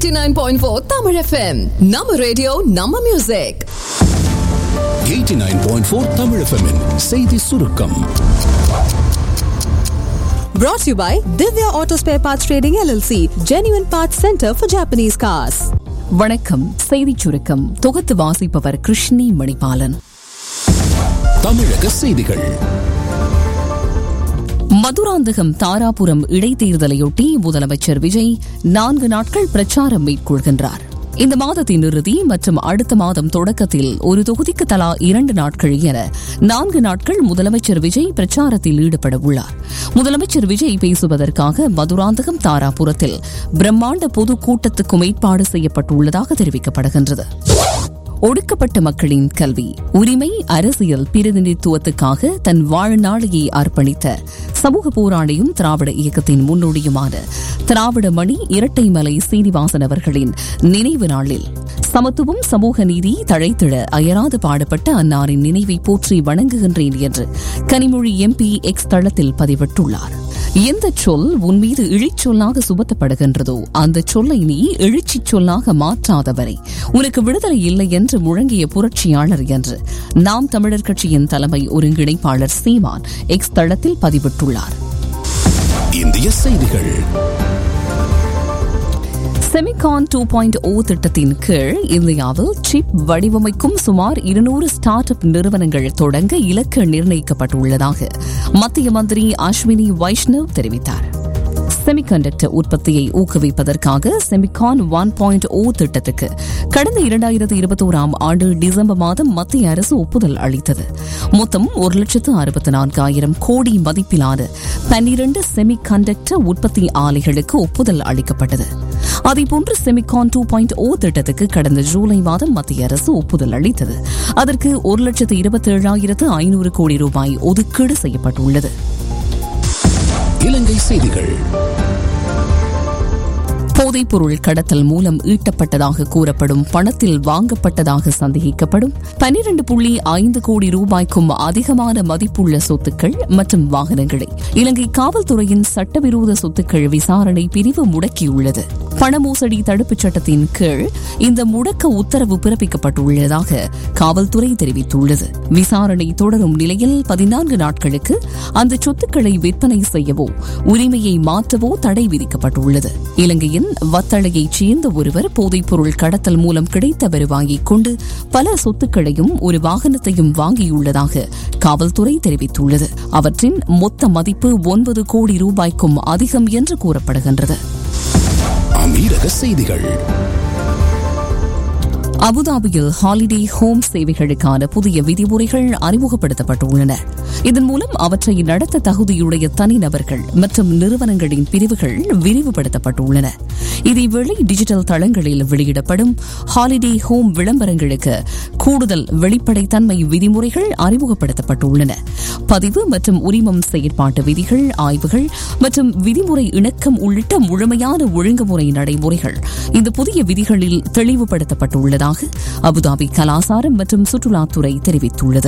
89.4 Tamil FM. நம்ம radio நம்ம music 89.4 Tamil FM -இன் செய்தி சுருக்கம் Brought to you by Divya Auto Spare Parts Trading LLC, Genuine Parts Center for Japanese Cars. வணக்கம் செய்திச் சுருக்கம் தொகுத்து வாசிப்பவர் கிருஷ்ணி மணிபாலன் தமிழக செய்திகள் மதுராந்தகம் தாராபுரம் இடைத்தேர்தலையொட்டி முதலமைச்சர் விஜய் நான்கு நாட்கள் பிரச்சாரம் மேற்கொள்கின்றார் இந்த மாதத்தின் இறுதி மற்றும் அடுத்த மாதம் தொடக்கத்தில் ஒரு தொகுதிக்கு தலா இரண்டு நாட்கள் என நான்கு நாட்கள் முதலமைச்சர் விஜய் பிரச்சாரத்தில் ஈடுபட உள்ளார் முதலமைச்சர் விஜய் பேசுவதற்காக மதுராந்தகம் தாராபுரத்தில் பிரம்மாண்ட பொது கூட்டத்துக்கும் ஏற்பாடு செய்யப்பட்டுள்ளதாக தெரிவிக்கப்படுகின்றது ஒடுக்கப்பட்ட மக்களின் கல்வி உரிமை அரசியல் பிரதிநிதித்துவத்துக்காக தன் வாழ்நாளையை அர்ப்பணித்த சமூக போராளியும் திராவிட இயக்கத்தின் முன்னோடியுமான திராவிட மணி இரட்டைமலை சீனிவாசன் அவர்களின் நினைவு நாளில் சமத்துவம் சமூக நீதி தழைத்திட அயராது பாடுபட்ட அன்னாரின் நினைவை போற்றி வணங்குகின்றேன் என்று கனிமொழி எம்பி எக்ஸ் தளத்தில் பதிவிட்டுள்ளார் எந்த சொல் உன் மீது இழிச்சொல்லாக சுமத்தப்படுகின்றதோ அந்த சொல்லை நீ எழுச்சிச் சொல்லாக மாற்றாதவரை உனக்கு விடுதலை இல்லை என்று முழங்கிய புரட்சியாளர் என்று நாம் தமிழர் கட்சியின் தலைமை ஒருங்கிணைப்பாளர் சீமான் எக்ஸ் தளத்தில் பதிவிட்டுள்ளார் இந்திய செய்திகள் செமிகான் டூ பாயிண்ட் ஓ திட்டத்தின் கீழ் இந்தியாவில் சிப் வடிவமைக்கும் சுமார் இருநூறு ஸ்டார்ட் அப் நிறுவனங்கள் தொடங்க இலக்கு நிர்ணயிக்கப்பட்டுள்ளதாக மத்திய மந்திரி அஸ்வினி வைஷ்ணவ் தெரிவித்தார் செமிகண்டக்டர் உற்பத்தியை ஊக்குவிப்பதற்காக செமிகான் ஒன் பாயிண்ட் ஓ திட்டத்துக்கு கடந்த இரண்டாயிரத்து இருபத்தோராம் ஆண்டு டிசம்பர் மாதம் மத்திய அரசு ஒப்புதல் அளித்தது மொத்தம் ஒரு லட்சத்து அறுபத்தி நான்காயிரம் கோடி மதிப்பிலான பன்னிரண்டு செமி கண்டக்டர் உற்பத்தி ஆலைகளுக்கு ஒப்புதல் அளிக்கப்பட்டது அதேபோன்று செமிகான் டூ பாயிண்ட் ஓ திட்டத்துக்கு கடந்த ஜூலை மாதம் மத்திய அரசு ஒப்புதல் அளித்தது அதற்கு ஒரு லட்சத்து இருபத்தி ஏழாயிரத்து ஐநூறு கோடி ரூபாய் ஒதுக்கீடு செய்யப்பட்டுள்ளது இலங்கை செய்திகள் போதைப்பொருள் கடத்தல் மூலம் ஈட்டப்பட்டதாக கூறப்படும் பணத்தில் வாங்கப்பட்டதாக சந்தேகிக்கப்படும் பனிரண்டு புள்ளி ஐந்து கோடி ரூபாய்க்கும் அதிகமான மதிப்புள்ள சொத்துக்கள் மற்றும் வாகனங்களை இலங்கை காவல்துறையின் சட்டவிரோத சொத்துக்கள் விசாரணை பிரிவு முடக்கியுள்ளது பண மோசடி தடுப்புச் சட்டத்தின் கீழ் இந்த முடக்க உத்தரவு பிறப்பிக்கப்பட்டுள்ளதாக காவல்துறை தெரிவித்துள்ளது விசாரணை தொடரும் நிலையில் பதினான்கு நாட்களுக்கு அந்த சொத்துக்களை விற்பனை செய்யவோ உரிமையை மாற்றவோ தடை விதிக்கப்பட்டுள்ளது இலங்கையின் வத்தளையைச் சேர்ந்த ஒருவர் போதைப்பொருள் கடத்தல் மூலம் கிடைத்த வருவாயைக் கொண்டு பல சொத்துக்களையும் ஒரு வாகனத்தையும் வாங்கியுள்ளதாக காவல்துறை தெரிவித்துள்ளது அவற்றின் மொத்த மதிப்பு ஒன்பது கோடி ரூபாய்க்கும் அதிகம் என்று கூறப்படுகின்றது அமீரக செய்திகள் அபுதாபியில் ஹாலிடே ஹோம் சேவைகளுக்கான புதிய விதிமுறைகள் அறிமுகப்படுத்தப்பட்டுள்ளன இதன் மூலம் அவற்றை நடத்த தகுதியுடைய தனிநபர்கள் மற்றும் நிறுவனங்களின் பிரிவுகள் விரிவுபடுத்தப்பட்டுள்ளன இதேவேளை டிஜிட்டல் தளங்களில் வெளியிடப்படும் ஹாலிடே ஹோம் விளம்பரங்களுக்கு கூடுதல் வெளிப்படைத்தன்மை விதிமுறைகள் அறிமுகப்படுத்தப்பட்டுள்ளன பதிவு மற்றும் உரிமம் செயற்பாட்டு விதிகள் ஆய்வுகள் மற்றும் விதிமுறை இணக்கம் உள்ளிட்ட முழுமையான ஒழுங்குமுறை நடைமுறைகள் இந்த புதிய விதிகளில் தெளிவுபடுத்தப்பட்டுள்ளதாக அபுதாபி கலாசாரம் மற்றும் சுற்றுலாத்துறை தெரிவித்துள்ளது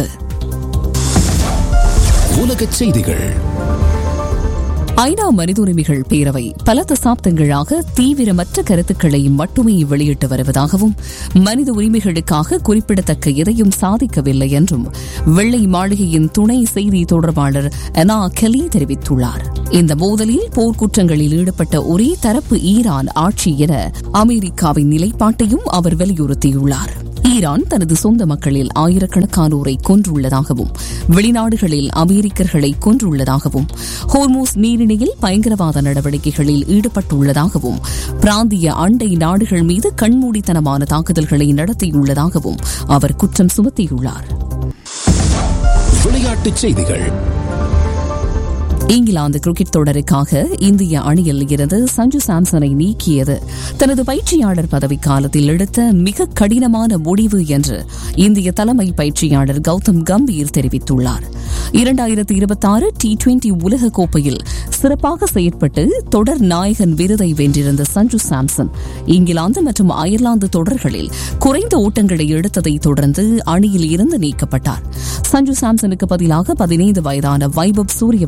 உலகச் செய்திகள் ஐநா மனித உரிமைகள் பேரவை பல தசாப்தங்களாக தீவிரமற்ற கருத்துக்களை மட்டுமே வெளியிட்டு வருவதாகவும் மனித உரிமைகளுக்காக குறிப்பிடத்தக்க எதையும் சாதிக்கவில்லை என்றும் வெள்ளை மாளிகையின் துணை செய்தி தொடர்பாளர் அனா கெலி தெரிவித்துள்ளார் இந்த மோதலில் போர்க்குற்றங்களில் ஈடுபட்ட ஒரே தரப்பு ஈரான் ஆட்சி என அமெரிக்காவின் நிலைப்பாட்டையும் அவர் வலியுறுத்தியுள்ளார் ஈரான் தனது சொந்த மக்களில் ஆயிரக்கணக்கானோரை கொன்றுள்ளதாகவும் வெளிநாடுகளில் அமெரிக்கர்களை கொன்றுள்ளதாகவும் ஹோர்மோஸ் நீரிணையில் பயங்கரவாத நடவடிக்கைகளில் ஈடுபட்டுள்ளதாகவும் பிராந்திய அண்டை நாடுகள் மீது கண்மூடித்தனமான தாக்குதல்களை நடத்தியுள்ளதாகவும் அவர் குற்றம் சுமத்தியுள்ளார் விளையாட்டுச் செய்திகள் இங்கிலாந்து கிரிக்கெட் தொடருக்காக இந்திய அணியில் இருந்து சஞ்சு சாம்சனை நீக்கியது தனது பயிற்சியாளர் பதவி காலத்தில் எடுத்த மிக கடினமான முடிவு என்று இந்திய தலைமை பயிற்சியாளர் கௌதம் கம்பீர் தெரிவித்துள்ளார் இரண்டாயிரத்தி இருபத்தாறு டி டுவெண்டி உலக கோப்பையில் சிறப்பாக செயற்பட்டு தொடர் நாயகன் விருதை வென்றிருந்த சஞ்சு சாம்சன் இங்கிலாந்து மற்றும் அயர்லாந்து தொடர்களில் குறைந்த ஓட்டங்களை எடுத்ததை தொடர்ந்து அணியில் இருந்து நீக்கப்பட்டார் சஞ்சு சாம்சனுக்கு பதிலாக பதினைந்து வயதான வைபவ் சூரியவன்ஷிக்கு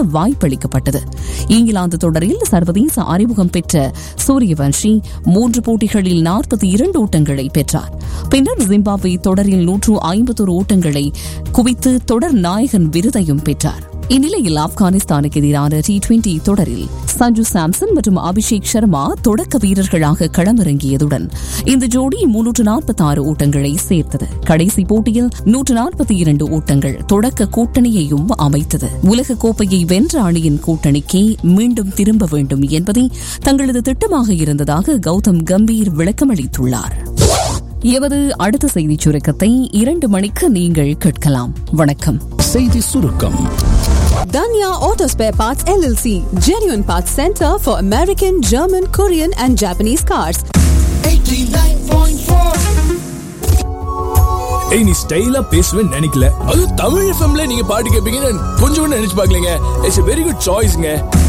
வாய்ப்பளிக்கப்பட்டது இங்கிலாந்து தொடரில் சர்வதேச அறிமுகம் பெற்ற சூரியவன்ஷி மூன்று போட்டிகளில் நாற்பத்தி இரண்டு ஓட்டங்களை பெற்றார் பின்னர் ஜிம்பாப்வே தொடரில் நூற்று ஐம்பத்தொரு ஓட்டங்களை குவித்து தொடர் நாயகன் விருதையும் பெற்றார் இந்நிலையில் ஆப்கானிஸ்தானுக்கு எதிரான டி டுவெண்டி தொடரில் சஞ்சு சாம்சன் மற்றும் அபிஷேக் சர்மா தொடக்க வீரர்களாக களமிறங்கியதுடன் இந்த ஜோடி முன்னூற்று நாற்பத்தி ஆறு ஓட்டங்களை சேர்த்தது கடைசி போட்டியில் நூற்று நாற்பத்தி இரண்டு ஓட்டங்கள் தொடக்க கூட்டணியையும் அமைத்தது உலக கோப்பையை வென்ற அணியின் கூட்டணிக்கே மீண்டும் திரும்ப வேண்டும் என்பதே தங்களது திட்டமாக இருந்ததாக கௌதம் கம்பீர் விளக்கமளித்துள்ளார் எமது அடுத்த செய்திச் சுருக்கத்தை இரண்டு மணிக்கு நீங்கள் கேட்கலாம் வணக்கம் செய்தி சுருக்கம் Danya Auto Spare Parts LLC, genuine parts center for American, German, Korean, and Japanese cars. ஏய் நீ ஸ்டைலா பேசுவேன்னு நினைக்கல அது தமிழ் எஃப்எம்ல நீங்க பாட்டு கேட்பீங்கன்னு கொஞ்சம் கூட நினைச்சு பார்க்கலங்க இட்ஸ் வெரி குட் சாய்ஸ்ங்க